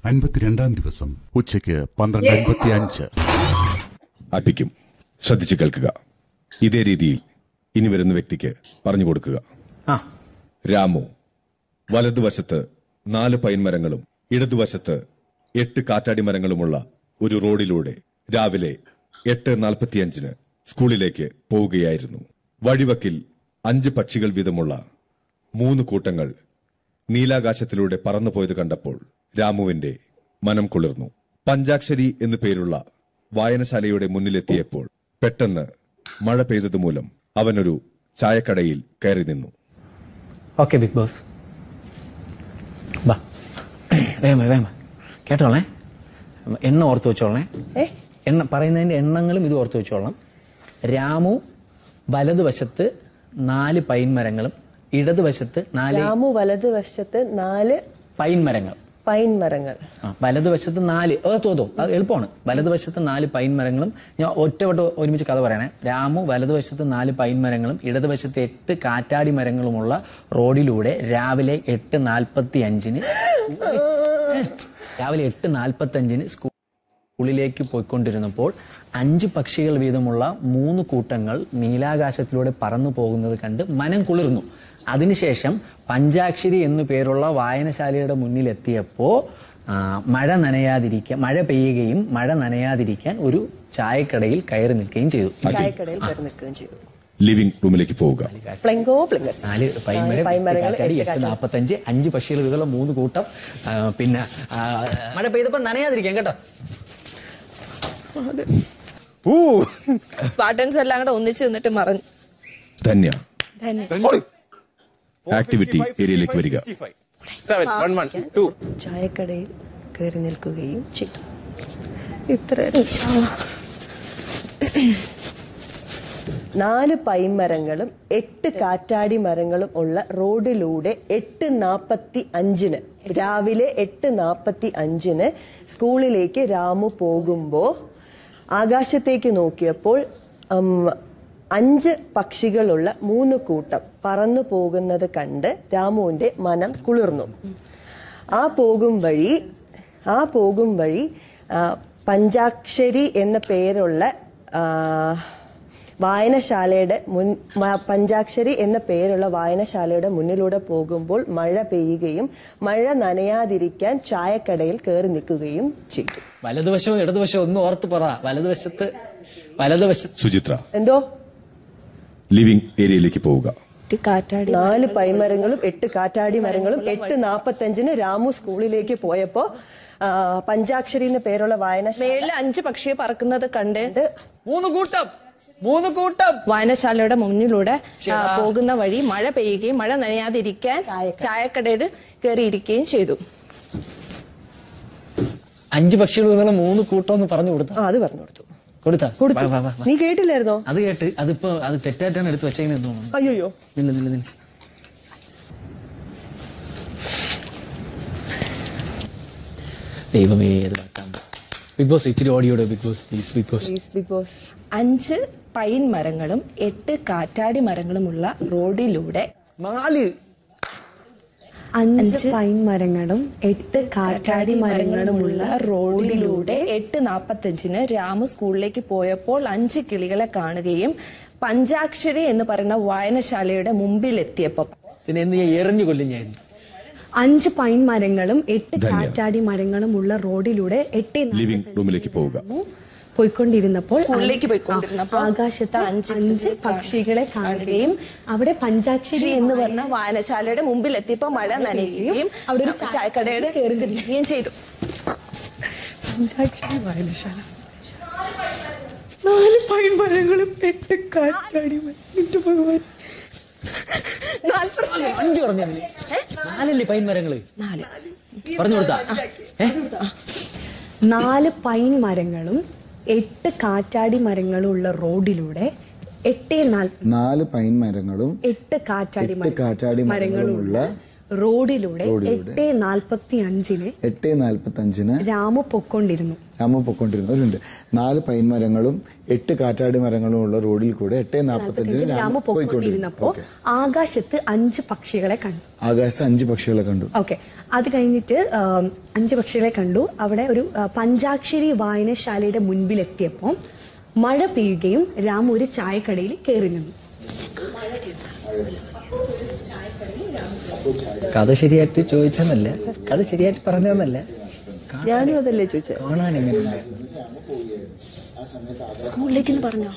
അൻപത്തിരണ്ടാം ദിവസം ഉച്ചയ്ക്ക് പന്ത്രണ്ട് അൻപത്തി അഞ്ച് അർപ്പിക്കും ശ്രദ്ധിച്ചു കേൾക്കുക ഇതേ രീതിയിൽ ഇനി വരുന്ന വ്യക്തിക്ക് പറഞ്ഞു കൊടുക്കുക ആ രാമു വലതുവശത്ത് നാല് പൈൻമരങ്ങളും ഇടതുവശത്ത് എട്ട് കാറ്റാടി മരങ്ങളുമുള്ള ഒരു റോഡിലൂടെ രാവിലെ എട്ട് നാൽപ്പത്തിയഞ്ചിന് സ്കൂളിലേക്ക് പോവുകയായിരുന്നു വഴിവക്കിൽ അഞ്ച് പക്ഷികൾ വീതമുള്ള മൂന്ന് കൂട്ടങ്ങൾ നീലാകാശത്തിലൂടെ പറന്നുപോയത് കണ്ടപ്പോൾ രാമുവിന്റെ മനം കുളിർന്നു പഞ്ചാക്ഷരി എന്നു പേരുള്ള വായനശാലയുടെ മുന്നിലെത്തിയപ്പോൾ പെട്ടെന്ന് മഴ പെയ്തതുമൂലം അവനൊരു ചായക്കടയിൽ കയറി നിന്നു ഓക്കെ ബിഗ് ബോസ് ബാ വേഗം വാ, വേഗം വാ. കേട്ടോളേ എണ്ണ ഓർത്ത് വെച്ചോളേ എണ്ണ പറയുന്നതിന്റെ എണ്ണങ്ങളും ഇത് ഓർത്ത് വെച്ചോളാം രാമു വലതുവശത്ത് നാല് പൈൻ മരങ്ങളും ഇടതുവശത്ത് നാല് രാമു വലതുവശത്ത് നാല് പൈൻ മരങ്ങൾ പൈൻ മരങ്ങൾ ആ വലതുവശത്ത് നാല് ഓ തോതോ അത് എളുപ്പമാണ് വലതുവശത്ത് നാല് പൈൻ മരങ്ങളും ഞാൻ ഒറ്റവട്ടം ഒരുമിച്ച് കഥ പറയണേ രാമു വലതുവശത്ത് നാല് പൈൻ മരങ്ങളും ഇടതുവശത്ത് എട്ട് കാറ്റാടി മരങ്ങളുമുള്ള റോഡിലൂടെ രാവിലെ എട്ട് നാൽപ്പത്തി അഞ്ചിന് രാവിലെ എട്ട് നാൽപ്പത്തി അഞ്ചിന് സ്കൂളിലേക്ക് പോയിക്കൊണ്ടിരുന്നപ്പോൾ അഞ്ച് പക്ഷികൾ വീതമുള്ള മൂന്ന് കൂട്ടങ്ങൾ നീലാകാശത്തിലൂടെ പറന്നു പോകുന്നത് കണ്ട് മനം കുളിർന്നു അതിനുശേഷം പഞ്ചാക്ഷരി എന്നു പേരുള്ള വായനശാലയുടെ മുന്നിലെത്തിയപ്പോ ആ, മഴ നനയാതിരിക്കാൻ മഴ പെയ്യുകയും മഴ നനയാതിരിക്കാൻ ഒരു ചായക്കടയിൽ കയറി നിൽക്കുകയും ചെയ്തു ചായക്കടയിൽ കയറി നിൽക്കുകയും ചെയ്തു ലിവിംഗ് റൂമിലേക്ക് പോവുക പ്ലെങ്കോ പ്ലെങ്കസ് നാല് പൈമരം പൈൻമരങ്ങൾ, കാറ്റാടി, എട്ട് എട്ട് കാറ്റാടി. നാൽപ്പത്തഞ്ച് അഞ്ച് പക്ഷികൾ വീതമുള്ള മൂന്ന് കൂട്ടം ആ, പിന്നെ ആ, മഴ പെയ്തപ്പോ നനയാതിരിക്കാൻ കേട്ടോ സ്പാർട്ടൻസ് എല്ലാം കൂടെ ഒന്നിച്ച് നിന്നിട്ട് മറഞ്ഞു ധന്യ ആക്ടിവിറ്റി ഏരിയയിലേക്ക് വരിക സെവൻ വൺ വൺ ടു ചായക്കടയിൽ കയറി നിൽക്കുകയും ചെയ്തു ഇത്ര നാല് പൈമരങ്ങളും എട്ട് കാറ്റാടി മരങ്ങളും ഉള്ള റോഡിലൂടെ എട്ട് നാപ്പത്തി അഞ്ചിന് രാവിലെ എട്ട് നാപ്പത്തി അഞ്ചിന് സ്കൂളിലേക്ക് രാമു പോകുമ്പോ ആകാശത്തേക്ക് നോക്കിയപ്പോൾ ഉം, അഞ്ച് പക്ഷികളുള്ള മൂന്ന് കൂട്ടം പറന്നു പോകുന്നത് കണ്ട് രാമുവിന്റെ മനം കുളിർന്നു ആ പോകും വഴി ആ പോകും വഴി ആ, പഞ്ചാക്ഷരി എന്ന പേരുള്ള ആ, വായനശാലയുടെ മുൻ മ- പഞ്ചാക്ഷരി എന്ന പേരുള്ള വായനശാലയുടെ മുന്നിലൂടെ പോകുമ്പോൾ മഴ പെയ്യുകയും മഴ നനയാതിരിക്കാൻ ചായക്കടയിൽ കയറി നിൽക്കുകയും ചെയ്തു വലതുവശവും ഇടതുവശവും ഒന്നും ഓർത്ത് പറ വലതുവശത്ത് വലതുവശത്ത് സുചിത്ര എന്തോ ലിവിംഗ് ഏരിയയിലേക്ക് പോവുക കാറ്റാടി നാല് പൈമരങ്ങളും എട്ട് കാറ്റാടി മരങ്ങളും എട്ട് നാപ്പത്തഞ്ചിന് രാമു സ്കൂളിലേക്ക് പോയപ്പോ ആ, പഞ്ചാക്ഷരി എന്ന പേരുള്ള വായനശാല മേളിൽ അഞ്ച് പക്ഷിയെ പറക്കുന്നത് കണ്ട് മൂന്ന് കൂട്ടം മൂന്ന് കൂട്ടം വായനശാലയുടെ മുന്നിലൂടെ ആ, പോകുന്ന വഴി മഴ പെയ്യുകയും മഴ നനയാതിരിക്കാൻ ചായക്കടയിൽ കയറിയിരിക്കുകയും ചെയ്തു അഞ്ച് പക്ഷികൾ വീതമുള്ള മൂന്ന് കൂട്ടം എന്ന് പറഞ്ഞു കൊടുത്ത ആ അത് പറഞ്ഞു കൊടുത്തു കൊടുത്താ കൊടുത്തു വാ, വാ, വാ, വാ. നീ കേട്ടില്ലായിരുന്നോ അത് കേട്ട് അതിപ്പോ അത് തെറ്റായിട്ടാണ് എടുത്ത് വെച്ചേക്കുന്നത് തോന്നുന്നു അയ്യോ നില്ല നില്ല നില്ല ദൈവമേ അത് വെക്കാം ബിഗ് ബോസ് ഇച്ചിരി ഓടിയോടെ Big Boss please Big Boss please Big Boss അഞ്ച് പൈൻ മരങ്ങളും എട്ട് കാറ്റാടി മരങ്ങളുമുള്ള റോഡിലൂടെ നാല് അഞ്ച് പൈൻ മരങ്ങളും എട്ട് കാറ്റാടി മരങ്ങളുമുള്ള റോഡിലൂടെ എട്ട് നാപ്പത്തഞ്ചിന് രാമു സ്കൂളിലേക്ക് പോയപ്പോൾ അഞ്ച് കിളികളെ കാണുകയും പഞ്ചാക്ഷരി എന്ന് പറയുന്ന വായനശാലയുടെ മുമ്പിലെത്തിയപ്പോൾ ഇതിനെ എന്ത് ഞാൻ എറിഞ്ഞു കൊല്ലും ഞാൻ അഞ്ച് പൈൻ മരങ്ങളും എട്ട് ധന്യ. കാറ്റാടി മരങ്ങളും ഉള്ള റോഡിലൂടെ എട്ട് ലിവിംഗ് റൂമിലേക്ക് പോവുക പോയിക്കൊണ്ടിരുന്നപ്പോൾ സ്കൂളിലേക്ക് പോയിക്കൊണ്ടിരുന്നപ്പോൾ ആ, ആകാശത്ത് അഞ്ച് അഞ്ച് പക്ഷികളെ കാണുകയും അവിടെ പഞ്ചാക്ഷരി എന്ന് പറഞ്ഞ വായനശാലയുടെ മുമ്പിലെത്തിയപ്പോൾ മഴ നനയുകയും അവിടെ ഒരു ചായക്കടയുടെ കയറുകയും ചെയ്തു പഞ്ചാക്ഷരി വായനശാല നാല് പൈൻ മരങ്ങളും എട്ട് കാറ്റാടി മരങ്ങളും ഭഗവാൻ അഞ്ച് പറഞ്ഞു നാലല്ലേ പൈൻ മരങ്ങള് നാല് പറഞ്ഞു കൊടുത്താ ഏ നാല് പൈൻ മരങ്ങളും എട്ട് കാറ്റാടി മരങ്ങളും ഉള്ള റോഡിലൂടെ എട്ട് നാൽപ്പത്തി നാല് പൈൻ മരങ്ങളും എട്ട് കാറ്റാടി എട്ട് കാറ്റാടി മരങ്ങളുമുള്ള റോഡിലൂടെ റോഡിലൂടെ. എട്ട് നാൽപ്പത്തി അഞ്ചിന് എട്ട് നാൽപ്പത്തി അഞ്ചിന് രാമു പൊക്കൊണ്ടിരുന്നു രാമ പൊക്കൊണ്ടിരുന്നു അവരുണ്ട് നാല് പൈൻമരങ്ങളും എട്ട് കാറ്റാടി മരങ്ങളും ഉള്ള റോഡിൽ കൂടെ എട്ട് നാൽപ്പത്തി അഞ്ചിന് രാമു രാമ പൊക്കൊണ്ടിരുന്നപ്പോ പോയിക്കൊണ്ടിരുന്നു ആകാശത്ത് അഞ്ച് പക്ഷികളെ കണ്ടു ആകാശത്ത് അഞ്ച് പക്ഷികളെ കണ്ടു ഓക്കെ അത് കഴിഞ്ഞിട്ട് ആം, അഞ്ച് പക്ഷികളെ കണ്ടു അവിടെ ഒരു ആ, പഞ്ചാക്ഷരി വായനശാലയുടെ മുൻപിലെത്തിയപ്പോൾ മഴ പെയ്യുകയും രാമു ഒരു ചായക്കടയിൽ കയറി നിന്നു കഥ ശരിയായിട്ട് ചോദിച്ചെന്നല്ല കഥ ശരിയായിട്ട് പറഞ്ഞതെന്നല്ല ഞാനും അതല്ലേ ചോദിച്ചത് കാണാൻ എങ്ങനെയുണ്ട് സ്കൂളിലേക്ക് പറഞ്ഞോ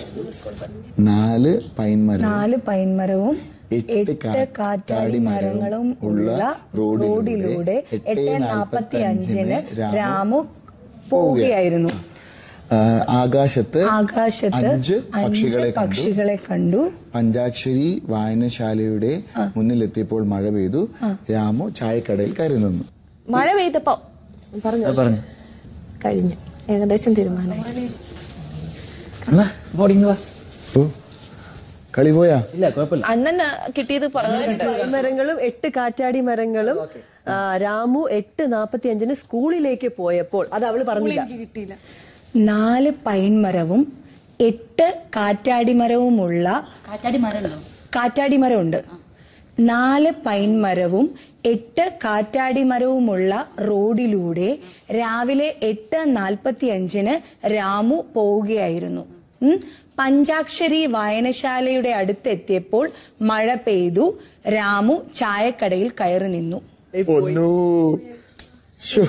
നാല് പൈൻമരം നാല് പൈൻമരവും എട്ട് എട്ട് കാറ്റാടി കാറ്റാടി മരങ്ങളും ഉള്ള റോഡിലൂടെ എട്ട് നാൽപ്പത്തി അഞ്ചിന് രാമു പോവുകയായിരുന്നു ആ, ആകാശത്ത് ആകാശത്ത് അഞ്ച് പക്ഷികളെ അഞ്ച് കണ്ടു പക്ഷികളെ കണ്ടു പഞ്ചാക്ഷരി വായനശാലയുടെ മുന്നിലെത്തിയപ്പോൾ മഴ പെയ്തു രാമു ചായക്കടയിൽ കയറി നിന്നു മഴ പെയ്തപ്പോ പറഞ്ഞു പറഞ്ഞു കഴിഞ്ഞു ഏകദേശം തീരുമാനമായി എന്നാ ബോർഡിങ് വാ ഓ കളി പോയാ ഇല്ല കുഴപ്പമില്ല അണ്ണന് കിട്ടിയത് പറഞ്ഞിട്ടുണ്ട് മരങ്ങളും എട്ട് കാറ്റാടി മരങ്ങളും ആ, രാമു എട്ട് നാപ്പത്തി അഞ്ചിന് സ്കൂളിലേക്ക് പോയപ്പോൾ അത് അവള് പറഞ്ഞില്ല നാല് പൈൻമരവും എട്ട് കാറ്റാടി മരവുമുള്ള കാറ്റാടി മരമല്ലോ കാറ്റാടി മരമുണ്ട് നാല് പൈൻമരവും എട്ട് കാറ്റാടി മരവുമുള്ള റോഡിലൂടെ രാവിലെ എട്ട് നാൽപ്പത്തി അഞ്ചിന് രാമു പോവുകയായിരുന്നു ഉം. പഞ്ചാക്ഷരി വായനശാലയുടെ അടുത്തെത്തിയപ്പോൾ മഴ പെയ്തു രാമു ചായക്കടയിൽ കയറി നിന്നു പൊന്നു ശ്ശോ.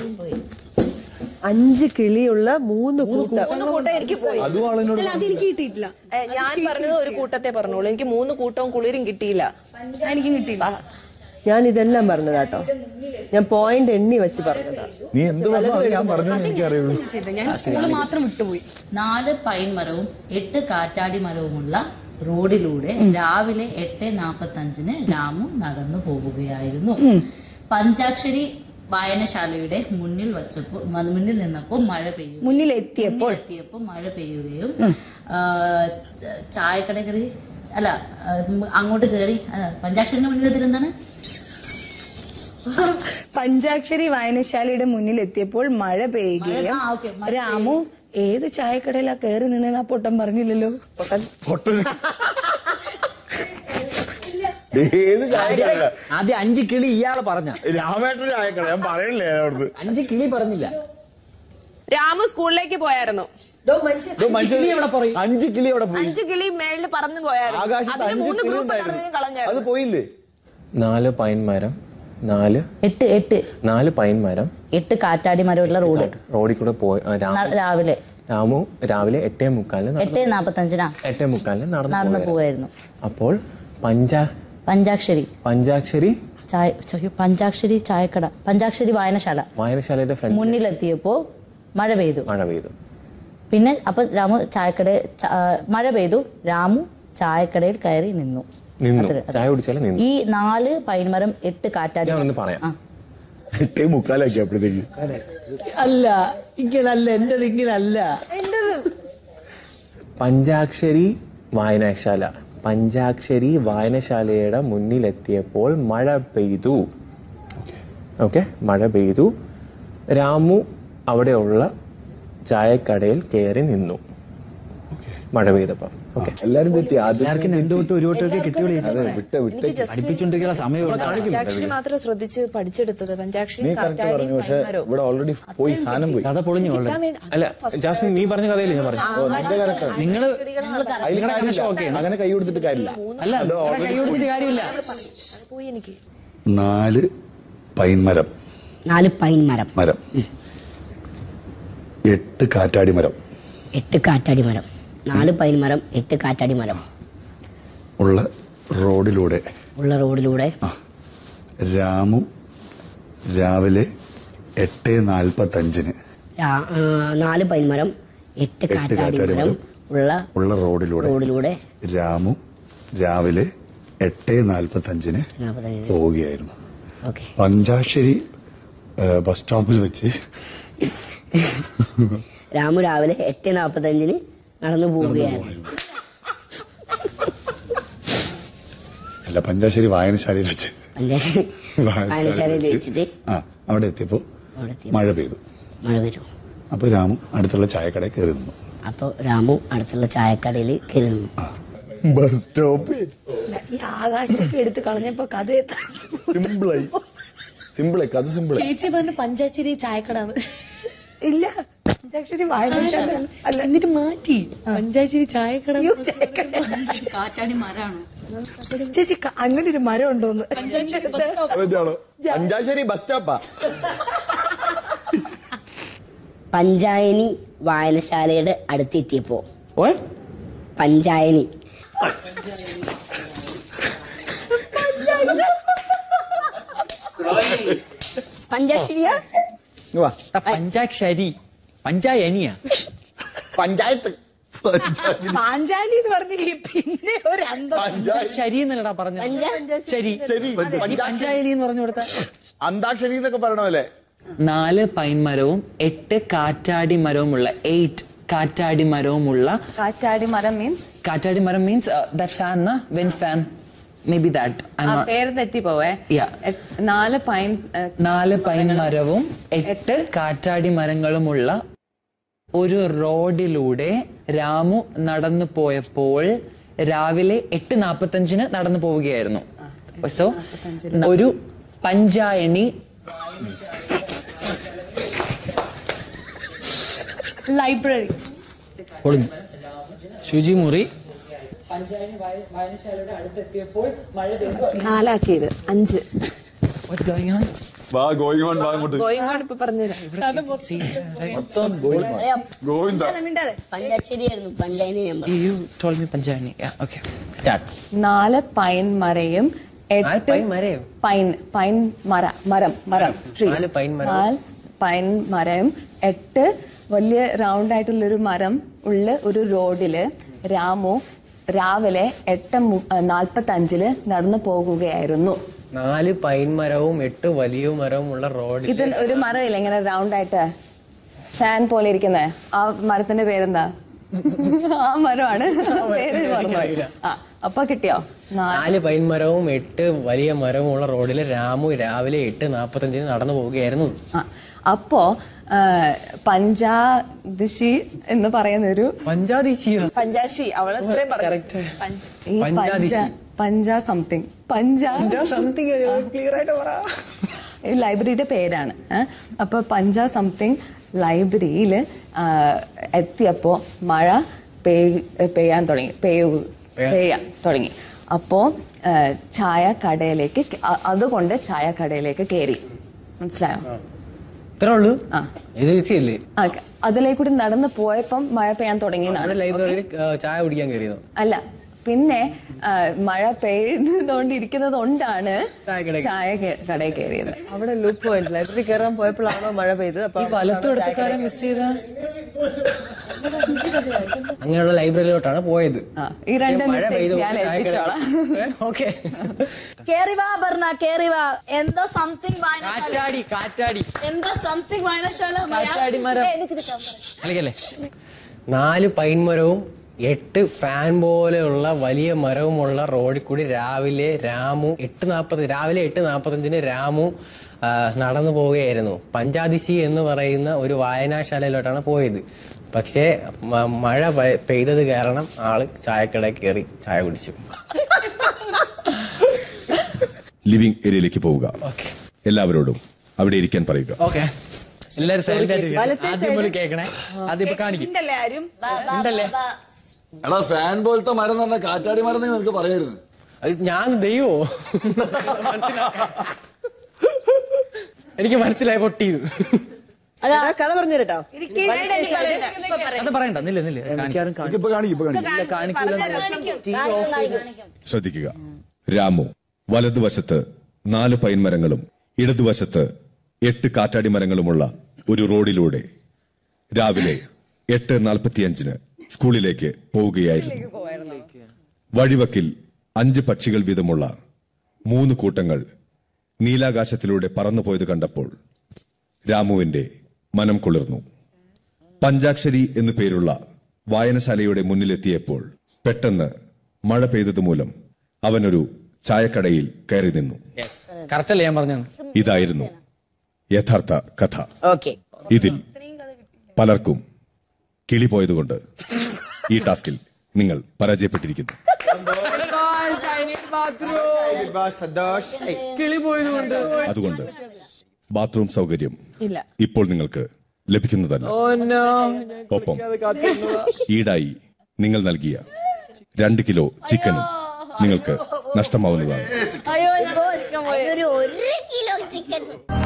അഞ്ച് കിളിയുള്ള മൂന്ന് കൂട്ടം മൂന്ന് കൂട്ടം എനിക്ക് പോയി അതും ആളിനോട് അതെനിക്ക് കിട്ടിയിട്ടില്ല ഏ, ഞാൻ പറഞ്ഞത് ഒരു കൂട്ടത്തെ പറഞ്ഞോളൂ എനിക്ക് മൂന്ന് കൂട്ടവും കുളിരും കിട്ടിയില്ല എനിക്കും കിട്ടിയില്ല ഞാൻ ഇതെല്ലാം പറഞ്ഞതാട്ടോ ഞാൻ പോയിന്റ് എണ്ണി വെച്ച് പറഞ്ഞതാ നീ എന്ത് പറഞ്ഞു അത് ഞാൻ പറഞ്ഞു എനിക്കറിയുള്ളൂ ഞാൻ സ്കൂള് മാത്രം വിട്ടുപോയി നാല് പൈൻ മരവും എട്ട് കാറ്റാടി മരവുമുള്ള റോഡിലൂടെ രാവിലെ എട്ട് നാപ്പത്തി അഞ്ചിന് രാമു നടന്നു പോവുകയായിരുന്നു പഞ്ചാക്ഷരി വായനശാലയുടെ മുന്നിൽ വച്ചപ്പോൾ മുന്നിൽ നിന്നപ്പോൾ മഴ പെയ്യും മുന്നിൽ എത്തിയപ്പോൾ എത്തിയപ്പോൾ മഴ പെയ്യുകയും ആ, ച- ചായക്കട കയറി അല്ല ആ, അങ്ങോട്ട് കയറി ആ, പഞ്ചാക്ഷരിന്റെ മുന്നിൽ എത്തിയിരുന്താണ് പഞ്ചാക്ഷരി വായനശാലയുടെ മുന്നിൽ എത്തിയപ്പോൾ മഴ പെയ്യുകയും ആ, ഓക്കേ, മഴ രാമു ഏത് ചായക്കടയിലാ കയറി നിന്നെന്ന് ആ പൊട്ടൻ പറഞ്ഞില്ലല്ലോ ഏത് ചായക്കട ആദ്യം അഞ്ച് കിളി ഇയാള് പറഞ്ഞ രാമേട്ടൻ ചായക്കട ഞാൻ പറയണില്ലേ അവിടുന്ന് അഞ്ച് കിളി പറഞ്ഞില്ല രാമു സ്കൂളിലേക്ക് പോയായിരുന്നു കിളി എവിടെ പറയും അഞ്ച് കിളി അവിടെ പോയി അഞ്ചു കിളി മേളിൽ പറന്നു പോയായിരുന്നു ആകാശത്ത് അതിന് അഞ്ച് മൂന്ന് കിളി ഗ്രൂപ്പ് ഉണ്ടായിരുന്നു. തറഞ്ഞ് അത് കളഞ്ഞായിരുന്നു പോയില്ലേ നാല് പൈൻ മരം നാല് എട്ട് എട്ട് നാല് പൈൻ മരം എട്ട് കാറ്റാടി മരമുള്ള റോഡ് റോഡിൽ കൂടെ പോയി ആ, രാമു ന- രാവിലെ രാമു രാവിലെ എട്ടേ മുക്കാലിന് നടന്നു എട്ട് നാപ്പത്തഞ്ചിനാ എട്ടേ മുക്കാലിന് നടന്നു നടന്നു പോവുകയായിരുന്നു. പോവായിരുന്നു അപ്പോൾ പഞ്ചാ പഞ്ചാക്ഷരി പഞ്ചാക്ഷരി ചായ ചോ- പഞ്ചാക്ഷരി ചായക്കട പഞ്ചാക്ഷരി വായനശാല വായനശാലയുടെ ഫ്രണ്ട് മുന്നിലെത്തിയപ്പോ മഴ പെയ്തു മഴ പെയ്തു പിന്നെ അപ്പൊ രാമു ചായക്കട ച- ആ, മഴ പെയ്തു രാമു ചായക്കടയിൽ കയറി നിന്നു നിന്നു അത്രേ. ചായ കുടിച്ചാലും നിന്നു ഈ നാല് പൈൻമരം എട്ട് കാറ്റാടി ഞാൻ ഒന്ന് മരം. പറയാം ആ. എട്ടേ മുക്കാലാക്കി അപ്പോഴത്തേക്ക് അല്ല ഇങ്ങനല്ല എന്റത് ഇങ്ങനല്ല പഞ്ചാക്ഷരി വായനശാല പഞ്ചാക്ഷരി വായനശാലയുടെ മുന്നിലെത്തിയപ്പോൾ മഴ പെയ്തു ഓക്കെ മഴ പെയ്തു രാമു അവിടെയുള്ള ചായക്കടയിൽ കയറി നിന്നു മഴ പെയ്തപ്പോ ഓക്കെ എല്ലാരും തെറ്റി ആദ്യം എല്ലാവർക്കും രണ്ടു തൊട്ട് ഒരു വട്ടമൊക്കെ കിട്ടിയോളൂ അതെ വിട്ട് വിട്ട് പഠിപ്പിച്ചോണ്ടിരിക്കുന്ന സമയമുണ്ട് പഞ്ചാക്ഷരി മാത്രം ശ്രദ്ധിച്ച് പഠിച്ചെടുത്തത് പഞ്ചാക്ഷരി നീ കറക്റ്റ് കാറ്റാടി പറഞ്ഞു പക്ഷെ പൈൻമരവും. ഇവിടെ ഓൾറെഡി പോയി സാധനം പോയി കഥ പൊളിഞ്ഞു ഓൾറെഡി കിട്ടാൻ വേണ്ടി- അല്ല ജാസ്മിൻ നീ പറഞ്ഞ കഥയില്ലേ ഞാൻ പറഞ്ഞു ഓ നിന്റെ കറക്റ്റ് നിങ്ങള് അതിൽ കാര്യമില്ല അങ്ങനെ കൈ കൊടുത്തിട്ട് കാര്യമില്ല അല്ല നിങ്ങളെ കൈ കൊടുത്തിട്ട് കാര്യമില്ല അത് പോയി എനിക്ക് നാല് പൈൻമരം നാല് പൈൻ മരം മരം എട്ട് കാറ്റാടി മരം എട്ട് കാറ്റാടി മരം നാല് പൈൻ മരം എട്ട് കാറ്റാടി മരം ഉള്ള റോഡിലൂടെ ഉള്ള റോഡിലൂടെ രാമു രാവിലെ എട്ട് നാൽപ്പത്തഞ്ചിന് രാ- ആ, നാല് പൈൻ മരം എട്ട് കാറ്റാടി കാറ്റാടി മരം മരം. ഉള്ള ഉള്ള റോഡിലൂടെ റോഡിലൂടെ രാമു രാവിലെ എട്ട് നാൽപ്പത്തഞ്ചിന് നാൽപ്പത്തഞ്ചിന് പോവുകയായിരുന്നു ഓക്കെ പഞ്ചാശ്ശേരി ഏഹ്, ബസ് സ്റ്റോപ്പിൽ വെച്ച് രാമു രാവിലെ എട്ട് നാൽപ്പത്തഞ്ചിന് നടന്നു പോവുകയാണ് അല്ല പഞ്ചാശ്ശേരി വായനശാലയിൽ വെച്ച് പഞ്ചായത്ത് വായനശാലയിൽ വെച്ചിട്ട് ആ അവിടെ എത്തിയപ്പോ അവിടെ എത്തി മഴ പെയ്തു മഴ വരും അപ്പൊ രാമു അടുത്തുള്ള ചായക്കടയിൽ കയറി നിന്നു അപ്പോൾ രാമു അടുത്തുള്ള ചായക്കടയിൽ കയറി നിന്നു ബസ് സ്റ്റോപ്പ് ഈ ആകാശമൊക്കെ എടുത്ത് കളഞ്ഞപ്പോ കഥ എത്ര സിമ്പിളായി സിമ്പിളായി കഥ സിമ്പിളായി ചേച്ചി പറഞ്ഞ പഞ്ചാശ്ശേരി ചായക്കട ഇല്ല പഞ്ചാക്ഷരി വായനശാല അല്ല എന്നിട്ട് മാറ്റി പഞ്ചാശ്ശേരി ചായക്കട അയ്യോ, ചായക്കട. കാറ്റാടി മരമാണോ ചേച്ചി ക- അങ്ങനെ ഒരു മരം ഉണ്ടോന്ന് പഞ്ചാശ്ശേരി ബസ് സ്റ്റോപ്പാ പഞ്ചായനി വായനശാലയുടെ അടുത്തെത്തിയപ്പോ പഞ്ചായനി പഞ്ചാശ്ശേരിയാ വാ പഞ്ചാക്ഷരി പഞ്ചായനിയാ പഞ്ചായത്ത് പാഞ്ചാലി എന്ന് പറഞ്ഞ പിന്നെ ഒരു അന്തം ശരി എന്നല്ലടാ പറഞ്ഞ ശരി ശരി ഈ പഞ്ചായനി എന്ന് പറഞ്ഞു കൊടുത്ത അന്താക്ഷരി എന്നൊക്കെ പറയണമല്ലേ നാല് പൈൻ മരവും എട്ട് കാറ്റാടി മരവുമുള്ള എയ്റ്റ് കാറ്റാടി മരവുമുള്ള കാറ്റാടി മരം മീൻസ് കാറ്റാടി മരം means that fan when fan may be that പേര് തെറ്റിപ്പോവേ Yeah. എ- നാല് പൈൻ ഏ, നാല് പൈൻ മരവും എട്ട് കാറ്റാടി മരങ്ങളുമുള്ള ഒരു റോഡിലൂടെ രാമു നടന്നു പോയപ്പോൾ രാവിലെ എട്ട് നാപ്പത്തഞ്ചിന് നടന്നു പോവുകയായിരുന്നു സോ ഒരു പഞ്ചായണി ലൈബ്രറി പൊളിഞ്ഞു ശുചിമുറി നാലാക്കിയത് അഞ്ച് വാ ഗോയിങ് ഓൺ വാ അങ്ങോട്ട് ഗോയിങ്ങോട് ഇപ്പൊ പറഞ്ഞുതരാം ഗോവിന്ദ പഞ്ചാക്ഷരിയായിരുന്നു പഞ്ചായനി നമ്പർ You told me പഞ്ചായണി ഓക്കെ സ്റ്റാർട്ട് നാല് പൈൻ മരയും എട്ട് പൈൻ മരയോ? പൈൻ പൈൻ മര മരം മരം trees. നാല് പൈൻ മരം. നാല് പൈൻ മരം എട്ട് വലിയ റൗണ്ട് ആയിട്ടുള്ളൊരു മരം ഉള്ള ഒരു റോഡില് രാമു രാവിലെ എട്ട് നാൽപ്പത്തി അഞ്ചില് നടന്നു പോകുകയായിരുന്നു നാല് പൈൻ മരവും എട്ട് വലിയ മരവും ഉള്ള റോഡിൽ ഇത് ഒരു മരമില്ല ഇങ്ങനെ റൗണ്ട് ആയിട്ട് ഫാൻ പോലെ ഇരിക്കുന്നത് ആ മരത്തിന്റെ പേരെന്താ ആ മരമാണ് പേര് മറന്നുപോയി. ആ അപ്പൊ കിട്ടിയോ നാ- നാല് പൈൻ മരവും എട്ട് വലിയ മരവും ഉള്ള റോഡിൽ രാമു രാവിലെ എട്ട് നാപ്പത്തഞ്ചിന് നടന്നു പോവുകയായിരുന്നു ആ, അപ്പോ ആ, പഞ്ചാദിശി എന്ന് പറയുന്ന ഒരു പഞ്ചാദിശിയോ പഞ്ചാശി അവൾ ഇത്രയും പറഞ്ഞു പഞ്ച- ഈ പഞ്ചാദിശി. പഞ്ച- പഞ്ചാ സംതിങ് പഞ്ചാ സംതിങ് ക്ലിയർ ആയിട്ട് പറ ഈ ലൈബ്രറിയുടെ പേരാണ് ഏ? അപ്പൊ പഞ്ചാ സംതിങ് ലൈബ്രറിയിൽ എത്തിയപ്പോ മഴ പെയ്- പെയ്യാൻ തുടങ്ങി പെയ്യു പെയ്യാൻ തുടങ്ങി അപ്പോ ഏ, ചായ കടയിലേക്ക് കെ- അ- അതുകൊണ്ട് ചായ കടയിലേക്ക് കയറി മനസ്സിലായോ ഇത്രേ ഉള്ളൂ ആ ഇത് ഈസിയല്ലേ ആ, അതിലേക്ക് കൂടി നടന്നു പോയപ്പം മഴ പെയ്യാൻ തുടങ്ങിയതാണ് ലൈബ്രറിയിൽ ചായ കുടിക്കാൻ കയറിയതോ അല്ല പിന്നെ ആ, മഴ പെയ്തുകൊണ്ടിരിക്കുന്നത് കൊണ്ടാണ് ചായക്കടയിൽ ചായ കേ- കടയിൽ കയറിയത് അവിടെ ലൂപ്പ് പോയിന്റ് ലൈബ്രറി കയറാൻ പോയപ്പോഴാണോ മഴ പെയ്തത് അപ്പൊ ഈ വലത്തു എടുത്തക്കാരൻ മിസ് ചെയ്ത അങ്ങനെയുള്ള ലൈബ്രറിയിലോട്ടാണ് പോയത് ആ, ഈ രണ്ട് മഴ mistakes പെയ്തു, ഞാൻ ചായക്കടയിൽ- ഏൽപ്പിച്ചോളാം. ഓക്കെ കേറി വാ ബർണ കേറി വാ എന്തോ സംതിങ് കാറ്റാടി കാറ്റാടി എന്തോ സംതിങ് വായനശാല കാറ്റാടി മരം. ഏ, എനിക്ക് കിട്ടാൻ അല്ലേ നാല് പൈൻ മരവും എട്ട് ഫാൻ പോലെയുള്ള വലിയ മരവുമുള്ള റോഡിൽ കൂടി രാവിലെ രാമു എട്ട് നാപ്പത് രാവിലെ എട്ട് നാപ്പത്തഞ്ചിന് രാമു ആ, നടന്നു പോവുകയായിരുന്നു പഞ്ചാദിശി എന്ന് പറയുന്ന ഒരു വായനാശാലയിലോട്ടാണ് പോയത് പക്ഷേ മ- മഴ പെ- പെയ്തത് കാരണം ആള് ചായക്കടയിൽ കയറി ചായ കുടിച്ചു ലിവിംഗ് ഏരിയയിലേക്ക് പോവുക എല്ലാവരോടും അവിടെ ഇരിക്കാൻ പറയുക ഓക്കെ എല്ലാരും സൈലന്റ് ആയിട്ട് ആദ്യം മുതൽ കേൾക്കണേ ആദ്യം ഇപ്പൊ കാണിക്കും ഉണ്ടല്ലേ ആരും ഉണ്ടല്ലേ എടാ ഫാൻ പോലത്തെ മരം എന്ന് പറഞ്ഞാൽ കാറ്റാടി മരം എന്ന് നിനക്ക് പറയായിരുന്നു അത് ഞാൻ ദൈവോ എനിക്ക് മനസ്സിലായി പൊട്ടിയത് എടാ, കഥ പറഞ്ഞു കേട്ടോ അത് പറയണ്ട നില്ല നില്ല കാണിക്കാറും ഇപ്പൊ കാണിക്കും ഇപ്പൊ കാണിക്കും ശ്രദ്ധിക്കുക രാമു വലതുവശത്ത് നാല് പൈൻ മരങ്ങളും ഇടതുവശത്ത് എട്ട് കാറ്റാടി മരങ്ങളുമുള്ള ഒരു റോഡിലൂടെ രാവിലെ എട്ട് നാൽപ്പത്തിയഞ്ചിന് സ്കൂളിലേക്ക് പോവുകയായിരുന്നു വഴിവക്കിൽ അഞ്ച് പക്ഷികൾ വീതമുള്ള മൂന്ന് കൂട്ടങ്ങൾ നീലാകാശത്തിലൂടെ പറന്നുപോയത് കണ്ടപ്പോൾ രാമുവിന്റെ മനം കുളിർന്നു പഞ്ചാക്ഷരി എന്നു പേരുള്ള വായനശാലയുടെ മുന്നിലെത്തിയപ്പോൾ പെട്ടെന്ന് മഴ പെയ്തതുമൂലം അവനൊരു ചായക്കടയിൽ കയറി നിന്നു കറക്റ്റ് അല്ലേ ഞാൻ പറഞ്ഞത് ഇതായിരുന്നു യഥാർത്ഥ കഥ ഓക്കെ ഇതിൽ പലർക്കും കിളി പോയതുകൊണ്ട് ഈ ടാസ്കിൽ നിങ്ങൾ പരാജയപ്പെട്ടിരിക്കുന്നു കിളി പോയതുകൊണ്ട് അതുകൊണ്ട് ബാത്റൂം സൗകര്യം ഇല്ല ഇപ്പോൾ നിങ്ങൾക്ക് ലഭിക്കുന്നതല്ല ഓ നോ ഒപ്പം ഈടായി നിങ്ങൾ നൽകിയ രണ്ട് കിലോ ചിക്കനും നിങ്ങൾക്ക് നഷ്ടമാവുന്നതാണ് അയ്യോ ഒരു ഒരു കിലോ ചിക്കൻ